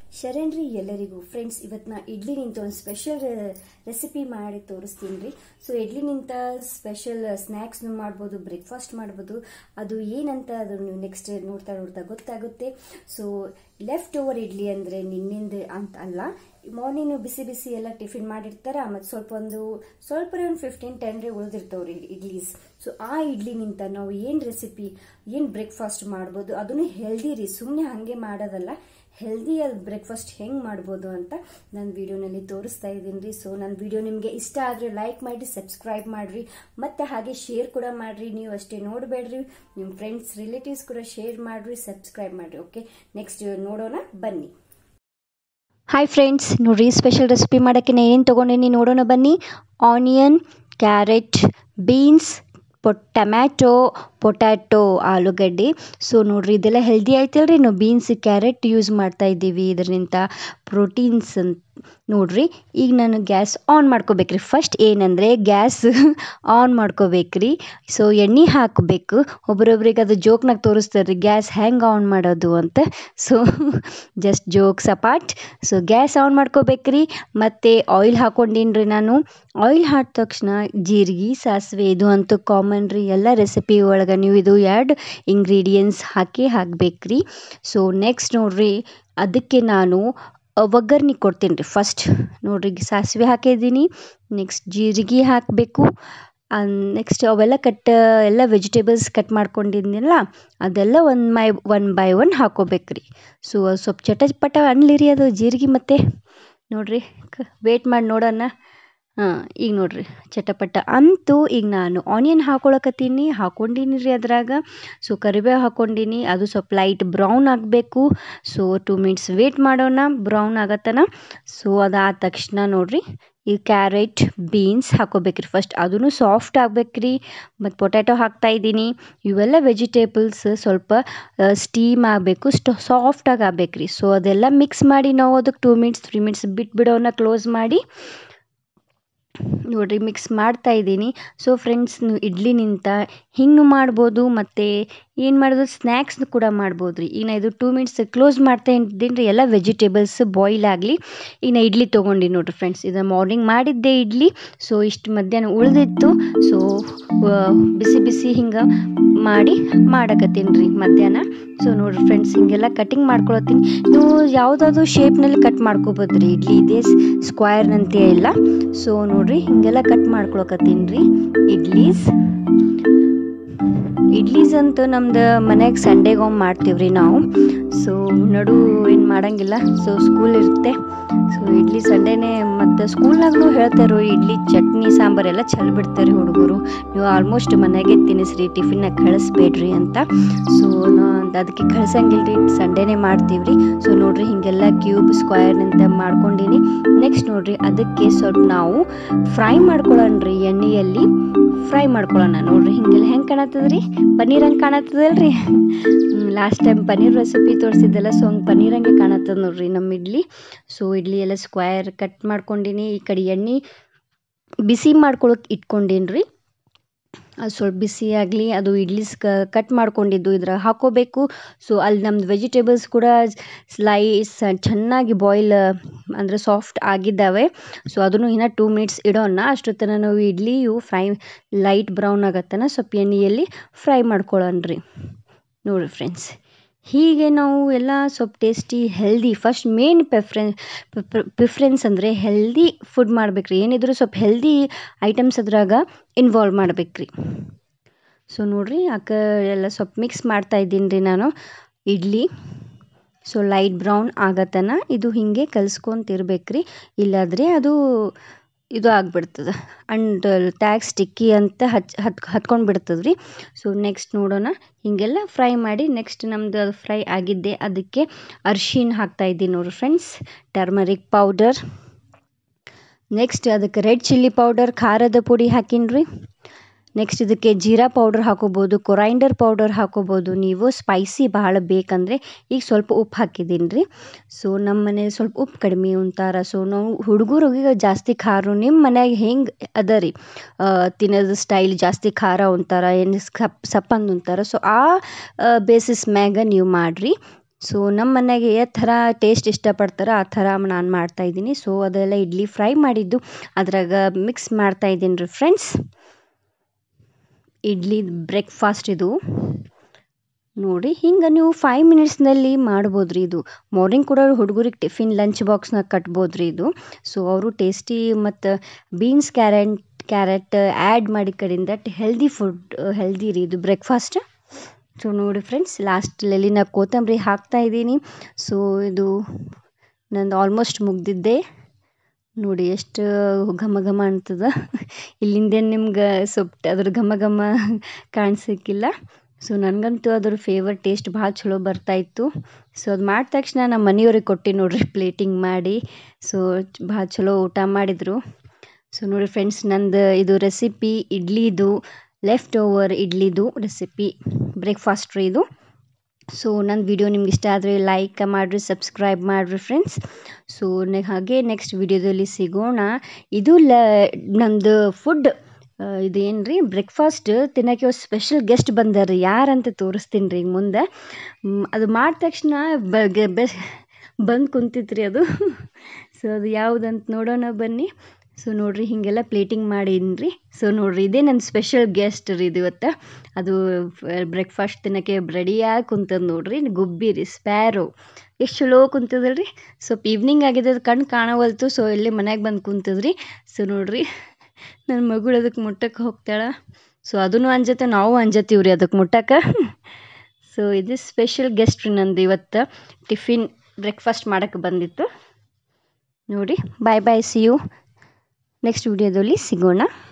ಶರಣ್ರಿ ಎಲ್ಲರಿಗೂ ಫ್ರೆಂಡ್ಸ್ ಇವತ್ತು ನಾ ಇಡ್ಲಿ ನಿಂತ ಒಂದು ಸ್ಪೆಷಲ್ ರೆಸಿಪಿ ಮಾಡಿ ತೋರಿಸ್ತೀನಿ ರೀ ಸೊ ಇಡ್ಲಿ ನಿಂತ ಸ್ಪೆಷಲ್ ಸ್ನ್ಯಾಕ್ಸ್ನು ಮಾಡ್ಬೋದು ಬ್ರೇಕ್ಫಾಸ್ಟ್ ಮಾಡ್ಬೋದು ಅದು ಏನಂತ ಅದು ನೀವು ನೆಕ್ಸ್ಟ್ ನೋಡ್ತಾ ನೋಡ್ತಾ ಗೊತ್ತಾಗುತ್ತೆ ಸೊ ಲೆಫ್ಟ್ ಓವರ್ ಇಡ್ಲಿ ಅಂದರೆ ನಿನ್ನಿಂದ ಅಂತ ಅಲ್ಲ ಮಾರ್ನಿಂಗ್ ಬಿಸಿ ಬಿಸಿ ಎಲ್ಲ ಟಿಫಿನ್ ಮಾಡಿರ್ತಾರ ಮತ್ತು ಸ್ವಲ್ಪ ಒಂದು ಸ್ವಲ್ಪ ಒಂದು ಫಿಫ್ಟೀನ್ ಟೆನ್ ರೇ ಉಳಿದಿರ್ತಾವ್ರಿ ಇಡ್ಲೀಸ್ ಸೊ ಆ ಇಡ್ಲಿ ನಿಂತ ನಾವು ಏನು ರೆಸಿಪಿ ಏನು ಬ್ರೇಕ್ಫಾಸ್ಟ್ ಮಾಡ್ಬೋದು ಅದನ್ನು ಹೆಲ್ದಿ ರೀ ಸುಮ್ಮನೆ ಹಾಗೆ ಮಾಡೋದಲ್ಲ ಹೆಲ್ದಿ ಬ್ರೇಕ್ಫಾಸ್ಟ್ ಹೆಂಗೆ ಮಾಡ್ಬೋದು ಅಂತ ನಾನು ವಿಡಿಯೋನಲ್ಲಿ ತೋರಿಸ್ತಾ ಇದ್ದೀನಿ ರೀ ಸೊ ನನ್ನ ವಿಡಿಯೋ ನಿಮಗೆ ಇಷ್ಟ ಆದರೆ ಲೈಕ್ ಮಾಡಿ ಸಬ್ಸ್ಕ್ರೈಬ್ ಮಾಡಿರಿ ಮತ್ತು ಹಾಗೆ ಶೇರ್ ಕೂಡ ಮಾಡಿರಿ ನೀವು ಅಷ್ಟೇ ನೋಡಬೇಡ್ರಿ ನಿಮ್ಮ ಫ್ರೆಂಡ್ಸ್ ರಿಲೇಟಿವ್ಸ್ ಕೂಡ ಶೇರ್ ಮಾಡಿರಿ ಸಬ್ಸ್ಕ್ರೈಬ್ ಮಾಡಿರಿ ಓಕೆ ನೆಕ್ಸ್ಟ್ ನೋಡೋಣ ಬನ್ನಿ ಹಾಯ್ ಫ್ರೆಂಡ್ಸ್ ನೋಡ್ರಿ ಸ್ಪೆಷಲ್ ರೆಸಿಪಿ ಮಾಡೋಕ್ಕೆ ಏನು ತೊಗೊಂಡೇನಿ ನೋಡೋಣ ಬನ್ನಿ onion carrot beans pot tomato potato ಆಲೂಗಡ್ಡೆ ಸೊ ನೋಡ್ರಿ ಇದೆಲ್ಲ ಹೆಲ್ದಿ ಆಯ್ತಲ್ರಿ ನಾವು ಬೀನ್ಸ್ ಕ್ಯಾರೆಟ್ ಯೂಸ್ ಮಾಡ್ತಾ ಇದ್ದೀವಿ ಇದರಿಂದ ಪ್ರೋಟೀನ್ಸ್ ಅಂತ ನೋಡ್ರಿ ಈಗ ನಾನು ಗ್ಯಾಸ್ ಆನ್ ಮಾಡ್ಕೋಬೇಕ್ರಿ ಫಸ್ಟ್ ಏನಂದರೆ ಗ್ಯಾಸ್ ಆನ್ ಮಾಡ್ಕೋಬೇಕ್ರಿ ಸೊ ಎಣ್ಣೆ ಹಾಕಬೇಕು ಒಬ್ರೊಬ್ರಿಗೆ ಅದು ಜೋಕ್ನಾಗ ತೋರಿಸ್ತಾರೆ ರೀ ಗ್ಯಾಸ್ ಹೆಂಗೆ ಆನ್ ಮಾಡೋದು ಅಂತ ಸೊ ಜಸ್ಟ್ ಜೋಕ್ ಸಪಾಟ್ ಸೊ ಗ್ಯಾಸ್ ಆನ್ ಮಾಡ್ಕೋಬೇಕ್ರಿ ಮತ್ತು ಆಯಿಲ್ ಹಾಕೊಂಡೀನಿ ರೀ ನಾನು ಆಯಿಲ್ ಹಾಕಿದ ತಕ್ಷಣ ಜೀರಿಗೆ ಸಾಸಿವೆ ಇದು ಅಂತೂ ಕಾಮನ್ ರೀ ಎಲ್ಲ ರೆಸಿಪಿ ಒಳಗೆ ನೀವು ಇದು ಎರಡು ಇಂಗ್ರೀಡಿಯೆಂಟ್ಸ್ ಹಾಕಿ ಹಾಕ್ಬೇಕ್ರಿ ಸೊ ನೆಕ್ಸ್ಟ್ ನೋಡ್ರಿ ಅದಕ್ಕೆ ನಾನು ಒಗ್ಗರ್ಣೆ ಕೊಡ್ತೀನಿ ರೀ ಫಸ್ಟ್ ನೋಡ್ರಿ ಸಾಸಿವೆ ಹಾಕಿದ್ದೀನಿ ನೆಕ್ಸ್ಟ್ ಜೀರಿಗೆ ಹಾಕಬೇಕು ನೆಕ್ಸ್ಟ್ ಅವೆಲ್ಲ ಕಟ್ ಎಲ್ಲ ವೆಜಿಟೇಬಲ್ಸ್ ಕಟ್ ಮಾಡ್ಕೊಂಡಿದ್ದೀನಲ್ಲ ಅದೆಲ್ಲ one my one by one ಹಾಕೋಬೇಕ್ರಿ ಸೊ ಸ್ವಲ್ಪ ಚಟಪಟ ಅನ್ಲಿ ರೀ ಅದು ಜೀರಿಗೆ ಮತ್ತು ನೋಡ್ರಿ ವೇಟ್ ಮಾಡಿ ನೋಡೋಣ ಹಾಂ ಈಗ ನೋಡ್ರಿ ಚಟಪಟ ಅಂತೂ ಈಗ ನಾನು ಆನಿಯನ್ ಹಾಕೊಳಕತ್ತೀನಿ ಹಾಕೊಂಡೀನಿ ರೀ ಅದ್ರಾಗ ಸೊ ಕರಿಬೇವು ಹಾಕೊಂಡೀನಿ ಅದು ಸ್ವಲ್ಪ ಲೈಟ್ ಬ್ರೌನ್ ಆಗಬೇಕು ಸೊ ಟೂ ಮಿನಿಟ್ಸ್ ವೇಟ್ ಮಾಡೋಣ ಬ್ರೌನ್ ಆಗತ್ತನ ಸೊ ಅದಾದ ತಕ್ಷಣ ನೋಡ್ರಿ ಈ ಕ್ಯಾರೆಟ್ ಬೀನ್ಸ್ ಹಾಕೋಬೇಕ್ರಿ ಫಸ್ಟ್ ಅದೂ ಸಾಫ್ಟ್ ಆಗ್ಬೇಕ್ರಿ ಮತ್ತು ಪೊಟ್ಯಾಟೊ ಹಾಕ್ತಾ ಇದ್ದೀನಿ ಇವೆಲ್ಲ ವೆಜಿಟೇಬಲ್ಸ್ ಸ್ವಲ್ಪ ಸ್ಟೀಮ್ ಆಗಬೇಕು ಸ್ಟೊ ಸಾಫ್ಟಾಗಿ ಆಗ್ಬೇಕ್ರಿ ಸೊ ಅದೆಲ್ಲ ಮಿಕ್ಸ್ ಮಾಡಿ ನಾವು ಅದಕ್ಕೆ ಟೂ ಮಿನಿಟ್ಸ್ ತ್ರೀ ಮಿನಿಟ್ಸ್ ಬಿಟ್ಬಿಡೋನ ಕ್ಲೋಸ್ ಮಾಡಿ ನೋಡ್ರಿ ಮಿಕ್ಸ್ ಮಾಡ್ತಾ ಇದ್ದೀನಿ ಸೊ ಫ್ರೆಂಡ್ಸ್ ನೀವು ಇಡ್ಲಿ ನಿಂತ ಹಿಂಗೂ ಮಾಡ್ಬೋದು ಮತ್ತು ಏನು ಮಾಡೋದು ಸ್ನ್ಯಾಕ್ಸ್ ಕೂಡ ಮಾಡ್ಬೋದು ರೀ ಈಗ ನಾ ಇದು ಟೂ ಮಿನಿಟ್ಸ್ ಕ್ಲೋಸ್ ಮಾಡ್ತಾ ಇದ್ದೀನಿ ರೀ ಎಲ್ಲ ವೆಜಿಟೇಬಲ್ಸ್ ಬಾಯ್ಲ್ ಆಗಲಿ ಈಗ ನಾ ಇಡ್ಲಿ ತೊಗೊಂಡು ನೋಡ್ರಿ ಫ್ರೆಂಡ್ಸ್ ಇದು ಮಾರ್ನಿಂಗ್ ಮಾಡಿದ್ದೆ ಇಡ್ಲಿ ಸೊ ಇಷ್ಟು ಮಧ್ಯಾಹ್ನ ಉಳಿದಿತ್ತು ಸೊ ಬಿಸಿ ಬಿಸಿ ಹಿಂಗೆ ಮಾಡಿ ಮಾಡಕತ್ತೀನಿ ರೀ ಮಧ್ಯಾಹ್ನ ಸೊ ನೋಡ್ರಿ ಫ್ರೆಂಡ್ಸ್ ಹಿಂಗೆಲ್ಲ ಕಟಿಂಗ್ ಮಾಡ್ಕೊಳತ್ತೀನಿ ನೀವು ಯಾವುದಾದ್ರು ಶೇಪ್ನಲ್ಲಿ ಕಟ್ ಮಾಡ್ಕೋಬೋದು ರೀ ಇಡ್ಲಿ ಇದೇ ಸ್ಕ್ವೈರ್ನಂತೆ ಇಲ್ಲ ಸೊ ನೋಡ್ರಿ ಹಿಂಗೆಲ್ಲ ಕಟ್ ಮಾಡ್ಕೊಳಕತ್ತೀನಿ ರೀ ಇಡ್ಲೀಸ್ ಇಡ್ಲೀಸ್ ಅಂತೂ ನಮ್ದು ಮನೆಗೆ ಸಂಡೇಗೆ ಒಮ್ಮೆ ಮಾಡ್ತೀವಿ ರೀ ನಾವು ಸೊ ನಡು ಏನು ಮಾಡಂಗಿಲ್ಲ ಸೊ ಸ್ಕೂಲ್ ಇರುತ್ತೆ ಸೊ ಇಡ್ಲಿ ಸಂಡೇನೇ ಮತ್ತು ಸ್ಕೂಲ್ನಾಗೂ ಹೇಳ್ತಾರೆ ಇಡ್ಲಿ ಚಟ್ನಿ ಸಾಂಬಾರು ಎಲ್ಲ ಚಲ್ ಬಿಡ್ತಾರೆ ಹುಡುಗರು ನೀವು ಆಲ್ಮೋಸ್ಟ್ ಮನೆಗೆ ತಿನ್ನಿಸ್ರಿ ಟಿಫಿನ್ನಾಗ ಕಳಿಸ್ಬೇಡ್ರಿ ಅಂತ ಸೊ ಅದಕ್ಕೆ ಕಳ್ಸಂಗಿಲ್ಲ ರೀ ಸಂಡೇನೇ ಮಾಡ್ತೀವಿ ರೀ ಸೊ ನೋಡ್ರಿ ಹಿಂಗೆಲ್ಲ ಕ್ಯೂಬ್ ಸ್ಕ್ವೈರ್ನಿಂದ ಮಾಡ್ಕೊಂಡೀನಿ ನೆಕ್ಸ್ಟ್ ನೋಡ್ರಿ ಅದಕ್ಕೆ ಸ್ವಲ್ಪ ನಾವು ಫ್ರೈ ಮಾಡ್ಕೊಳ್ಳೋಣ ರೀ ಎಣ್ಣೆಯಲ್ಲಿ ಫ್ರೈ ಮಾಡ್ಕೊಳ್ಳೋಣ ನೋಡ್ರಿ ಹಿಂಗೆಲ್ಲ ಹೆಂಗೆ ಕಾಣತ್ತದ್ರಿ ಪನ್ನೀರ್ ಹಂಗೆ ಕಾಣತ್ತದಲ್ರಿ ಲಾಸ್ಟ್ ಟೈಮ್ ಪನ್ನೀರ್ ರೆಸಿಪಿ ತೋರಿಸಿದ್ದೆಲ್ಲ ಸೊ ಹಂಗೆ ಪನ್ನೀರ್ ಹಂಗೆ ಕಾಣತ್ತದ ನೋಡ್ರಿ ನಮ್ಮ ಇಡ್ಲಿ ಸೊ ಇಡ್ಲಿ ಎಲ್ಲ ಸ್ಕ್ವೈರ್ ಕಟ್ ಮಾಡ್ಕೊಂಡಿನಿ ಈ ಕಡೆ ಎಣ್ಣೆ ಬಿಸಿ ಮಾಡ್ಕೊಳಕ್ಕೆ ಇಟ್ಕೊಂಡೀನಿ ರೀ ಅದು ಸ್ವಲ್ಪ ಬಿಸಿ ಆಗಲಿ ಅದು ಇಡ್ಲಿಸ್ ಕಟ್ ಮಾಡ್ಕೊಂಡಿದ್ದು ಇದ್ರಾಗ ಹಾಕೋಬೇಕು ಸೊ ಅಲ್ಲಿ ನಮ್ದು ವೆಜಿಟೇಬಲ್ಸ್ ಕೂಡ ಸ್ಲೈಸ್ ಚೆನ್ನಾಗಿ ಬಾಯ್ಲ್ ಅಂದರೆ ಸಾಫ್ಟ್ ಆಗಿದ್ದಾವೆ ಸೊ ಅದನ್ನು ಇನ್ನೂ ಟೂ ಮಿನಿಟ್ಸ್ ಇಡೋಣ ಅಷ್ಟೊತ್ತನ ನಾವು ಇಡ್ಲಿಯು ಫ್ರೈ ಲೈಟ್ ಬ್ರೌನ್ ಆಗತ್ತನ ಸ್ವಲ್ಪ ಎಣ್ಣೆಯಲ್ಲಿ ಫ್ರೈ ಮಾಡ್ಕೊಳ್ಳೋಣ ರೀ ನೋಡಿರಿ ಫ್ರೆಂಡ್ಸ್ ಹೀಗೆ ನಾವು ಎಲ್ಲ ಸ್ವಲ್ಪ tasty healthy first main preference preference ಅಂದರೆ ಹೆಲ್ದಿ ಫುಡ್ ಮಾಡ್ಬೇಕು ರೀ ಏನಿದ್ರು ಸ್ವಲ್ಪ ಹೆಲ್ದಿ ಐಟಮ್ಸ್ ಅದ್ರಾಗ ಇನ್ವಾಲ್ವ್ ಮಾಡ್ಬೇಕು ರೀ ಸೊ ನೋಡಿರಿ ಯಾಕೆ ಎಲ್ಲ ಸ್ವಲ್ಪ ಮಿಕ್ಸ್ ಮಾಡ್ತಾ ಇದ್ದೀನಿ ರೀ ನಾನು ಇಡ್ಲಿ ಸೊ ಲೈಟ್ ಬ್ರೌನ್ ಆಗತ್ತನ ಇದು ಹೀಗೆ ಕಲಿಸ್ಕೊಂತಿರ್ಬೇಕು ರೀ ಇಲ್ಲಾದರೆ ಅದು ಇದು ಆಗಿಬಿಡ್ತದೆ ಅಂಡ್ ಟ್ಯಾಗ್ ಸ್ಟಿಕ್ಕಿ ಅಂತ ಹಚ್ ಹತ್ ಹತ್ಕೊಂಡು ಬಿಡ್ತದೆ ರೀ ಸೊ ನೆಕ್ಸ್ಟ್ ನೋಡೋಣ ಹೀಗೆಲ್ಲ ಫ್ರೈ ಮಾಡಿ ನೆಕ್ಸ್ಟ್ ನಮ್ಮದು ಅದು ಫ್ರೈ ಆಗಿದ್ದೆ ಅದಕ್ಕೆ ಅರ್ಶಿಣ ಹಾಕ್ತಾಯಿದ್ದೀನಿ ನೋಡಿರಿ ಫ್ರೆಂಡ್ಸ್ ಟರ್ಮರಿಕ್ ಪೌಡರ್ ನೆಕ್ಸ್ಟ್ ಅದಕ್ಕೆ ರೆಡ್ ಚಿಲ್ಲಿ ಪೌಡರ್ ಖಾರದ ಪುಡಿ ಹಾಕೀನಿ ರೀ ನೆಕ್ಸ್ಟ್ ಇದಕ್ಕೆ ಜೀರಾ ಪೌಡರ್ ಹಾಕೋಬೋದು ಕೊರೈಂಡರ್ ಪೌಡರ್ ಹಾಕೋಬೋದು ನೀವು ಸ್ಪೈಸಿ ಭಾಳ ಬೇಕಂದರೆ ಈಗ ಸ್ವಲ್ಪ ಉಪ್ಪು ಹಾಕಿದ್ದೀನಿ ರೀ ಸೊ ನಮ್ಮ ಮನೇಲಿ ಸ್ವಲ್ಪ ಉಪ್ಪು ಕಡಿಮೆ ಉಂತಾರ ಸೊ ನಾವು ಹುಡುಗರಿಗೆ ಜಾಸ್ತಿ ಖಾರ ನಿಮ್ಮ ಮನ್ಯಾಗ ಹೆಂಗೆ ಅದ ರೀ ತಿನ್ನೋದು ಸ್ಟೈಲ್ ಜಾಸ್ತಿ ಖಾರ ಉಂತಾರ ಏನು ಸಪ್ ಸಪ್ಪಂದು ಉಂತಾರ ಸೊ ಆ ಬೇಸಿಸ್ ಮ್ಯಾಗ ನೀವು ಮಾಡಿರಿ ಸೊ ನಮ್ಮ ಮನೆಗೆ ಯಾವ ಥರ ಟೇಸ್ಟ್ ಇಷ್ಟಪಡ್ತಾರೋ ಆ ಥರ ನಾನು ಮಾಡ್ತಾಯಿದ್ದೀನಿ ಸೊ ಅದೆಲ್ಲ ಇಡ್ಲಿ ಫ್ರೈ ಮಾಡಿದ್ದು ಅದ್ರಾಗ ಮಿಕ್ಸ್ ಮಾಡ್ತಾಯಿದ್ದೀನಿ ರೀ ಫ್ರೆಂಡ್ಸ್ ಇಡ್ಲಿ ಬ್ರೇಕ್ಫಾಸ್ಟ್ ಇದು ನೋಡಿ ಹಿಂಗೆ ನೀವು ಫೈವ್ ಮಿನಿಟ್ಸ್ನಲ್ಲಿ ಮಾಡ್ಬೋದು ರೀ ಇದು ಮಾರ್ನಿಂಗ್ ಕೂಡ ಹುಡುಗರಿಗೆ ಟಿಫಿನ್ ಲಂಚ್ ಬಾಕ್ಸ್ನಾಗ ಕಟ್ಬೋದು ರೀ ಇದು ಸೊ ಅವರು ಟೇಸ್ಟಿ ಮತ್ತು ಬೀನ್ಸ್ ಕ್ಯಾರೆಟ್ ಕ್ಯಾರೆಟ್ ಆ್ಯಡ್ ಮಾಡಿ ಕಡೆಯಿಂದ ಹೆಲ್ದಿ ಫುಡ್ ಹೆಲ್ದಿ ರೀ ಇದು ಬ್ರೇಕ್ಫಾಸ್ಟ್ ಸೊ ನೋಡಿ ಫ್ರೆಂಡ್ಸ್ ಲಾಸ್ಟಲ್ಲಿ ನಾ ಕೊತ್ತಂಬರಿ ಹಾಕ್ತಾ ಇದ್ದೀನಿ ಸೊ ಇದು ನಂದು ಆಲ್ಮೋಸ್ಟ್ ಮುಗ್ದಿದ್ದೆ ನೋಡಿ ಎಷ್ಟು ಘಮ ಘಮ ಅಂತದ ಇಲ್ಲಿಂದೇನು ನಿಮ್ಗೆ ಸ್ವಲ್ಪ ಅದ್ರ ಘಮ ಘಮ ಕಾಣಿಸೋಕ್ಕಿಲ್ಲ ಸೊ ನನಗಂತೂ ಅದ್ರ ಫೇವರ್ ಟೇಸ್ಟ್ ಭಾಳ ಚಲೋ ಬರ್ತಾಯಿತ್ತು ಸೊ ಅದು ಮಾಡಿದ ತಕ್ಷಣ ನಮ್ಮ ಮನೆಯವ್ರಿಗೆ ಕೊಟ್ಟು ನೋಡ್ರಿ ಪ್ಲೇಟಿಂಗ್ ಮಾಡಿ ಸೊ ಭಾಳ ಚಲೋ ಊಟ ಮಾಡಿದರು ಸೊ ನೋಡಿ ಫ್ರೆಂಡ್ಸ್ ನಂದು ಇದು ರೆಸಿಪಿ ಇಡ್ಲಿದು ಲೆಫ್ಟ್ ಓವರ್ ಇಡ್ಲಿದು ರೆಸಿಪಿ ಬ್ರೇಕ್ಫಾಸ್ಟ್ ರೀ ಇದು ಸೊ ನನ್ನ ವಿಡಿಯೋ ನಿಮ್ಗೆ ಇಷ್ಟ ಆದರೆ ಲೈಕ್ ಮಾಡಿರಿ ಸಬ್ಸ್ಕ್ರೈಬ್ ಮಾಡಿರಿ ಫ್ರೆಂಡ್ಸ್ ಸೊ ನೆ ಹಾಗೆ ನೆಕ್ಸ್ಟ್ ವಿಡಿಯೋದಲ್ಲಿ ಸಿಗೋಣ ಇದು ಲ ನಮ್ಮದು ಫುಡ್ ಇದೇನು ರೀ ಬ್ರೇಕ್ಫಾಸ್ಟ್ ತಿನ್ನೋಕ್ಕೆ ಸ್ಪೆಷಲ್ ಗೆಸ್ಟ್ ಬಂದಾರ ಯಾರಂತ ತೋರಿಸ್ತೀನಿ ರೀ ಈಗ ಮುಂದೆ ಅದು ಮಾಡಿದ ತಕ್ಷಣ ಬ ಬಂದು ಕುಂತಿತ್ತು ರೀ ಅದು ಸೊ ಅದು ಯಾವುದಂತ ನೋಡೋಣ ಬನ್ನಿ ಸೊ ನೋಡಿರಿ ಹೀಗೆಲ್ಲ ಪ್ಲೇಟಿಂಗ್ ಮಾಡೀನಿ ರೀ ಸೊ ನೋಡಿರಿ ಇದೇ ನನ್ನ ಸ್ಪೆಷಲ್ ಗೆಸ್ಟ್ ರೀ ಇದು ಇವತ್ತು ಅದು ಬ್ರೇಕ್ಫಾಸ್ಟ್ ತಿನ್ನೋಕ್ಕೆ ರೆಡಿಯಾಗಿ ಕುಂತದ ನೋಡಿರಿ ಗುಬ್ಬಿ ರೀ ಸ್ಪ್ಯಾರೋ ಎಷ್ಟು ಚಲೋ ಕುಂತದಲ್ರಿ ಸ್ವಲ್ಪ ಈವ್ನಿಂಗ್ ಆಗಿದೆ ಅದು ಕಣ್ಣು ಕಾಣವಲ್ತು ಸೊ ಇಲ್ಲೇ ಮನ್ಯಾಗ ಬಂದು ಕುಂತದ್ರಿ ಸೊ ನೋಡಿರಿ ನನ್ನ ಮಗಳು ಅದಕ್ಕೆ ಮುಟ್ಟಕ್ಕೆ ಹೋಗ್ತಾಳೆ ಸೊ ಅದನ್ನು ಅಂಜತ್ತೆ ನಾವು ಅಂಜತ್ತೀವಿ ರೀ ಅದಕ್ಕೆ ಮುಟ್ಟಕ್ಕೆ ಸೊ ಇದು ಸ್ಪೆಷಲ್ ಗೆಸ್ಟ್ ರೀ ನಂದು ಇವತ್ತು ಟಿಫಿನ್ ಬ್ರೇಕ್ಫಾಸ್ಟ್ ಮಾಡೋಕ್ಕೆ ಬಂದಿತ್ತು ನೋಡಿ bye bye see you next ವಿಡಿಯೋದಲ್ಲಿ ಸಿಗೋಣ